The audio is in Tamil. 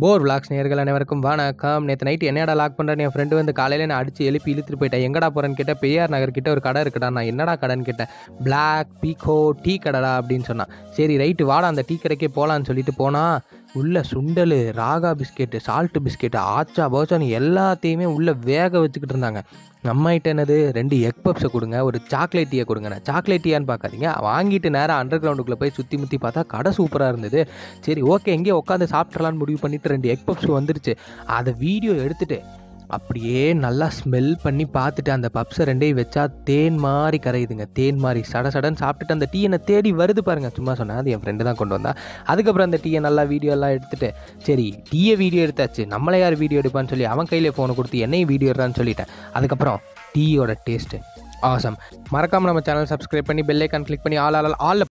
போர் விளாக்ஸ் நேர்கள் அனைவருக்கும் வணக்கம் நேற்று நைட்டு என்னடா லாக் பண்ணுறேன் என் ஃப்ரெண்டு வந்து காலையில் நான் அடிச்சு எழுப்பி இழுத்துட்டு போயிட்டேன் எங்கடா போகிறேன்னு கேட்டேன் பெரியார் நகர் கிட்ட ஒரு கடை இருக்குடா நான் என்னடா கடைன்னு கேட்டேன் பிளாக் பீகோ டீ கடைடா அப்படின்னு சொன்னான் சரி ரைட்டு வாடா அந்த டீ கடைக்கே போகலான்னு சொல்லிட்டு போனால் உள்ள சுண்டல் ராகா பிஸ்கெட்டு சால்ட்டு பிஸ்கெட்டு ஆச்சா போச்சான்னு எல்லாத்தையுமே உள்ளே வேக வச்சுக்கிட்டு இருந்தாங்க நம்ம கிட்ட என்னது ரெண்டு எக் பப்ஸை கொடுங்க ஒரு சாக்லேட் டீயை கொடுங்க நான் சாக்லேட் டீயான்னு பார்க்காதீங்க வாங்கிட்டு நேராக அண்டர் கிரவுண்டுக்குள்ளே போய் சுற்றி முற்றி பார்த்தா கடை சூப்பராக இருந்தது சரி ஓகே எங்கேயோ உட்காந்து சாப்பிட்றலான்னு முடிவு பண்ணிட்டு ரெண்டு எக் பப்ஸ் வந்துருச்சு அதை வீடியோ எடுத்துட்டு அப்படியே நல்லா ஸ்மெல் பண்ணி பார்த்துட்டு அந்த பப்ஸை ரெண்டையும் வச்சா தேன் மாதிரி கரையுதுங்க தேன் மாதிரி சட சடன்னு சாப்பிட்டுட்டு அந்த டீ என்னை தேடி வருது பாருங்க சும்மா சொன்னேன் அது என் ஃப்ரெண்டு தான் கொண்டு வந்தா அதுக்கப்புறம் அந்த டீயை நல்லா வீடியோ எல்லாம் எடுத்துட்டு சரி டீயை வீடியோ எடுத்தாச்சு நம்மளை யார் வீடியோ எடுப்பான்னு சொல்லி அவன் கையிலே ஃபோனை கொடுத்து என்னையும் வீடியோ எடுறான்னு சொல்லிட்டேன் அதுக்கப்புறம் டீயோட டேஸ்ட்டு ஆசம் மறக்காமல் நம்ம சேனல் சப்ஸ்கிரைப் பண்ணி பெல் ஐக்கான் கிளிக் பண்ணி ஆல் ஆல் ஆல்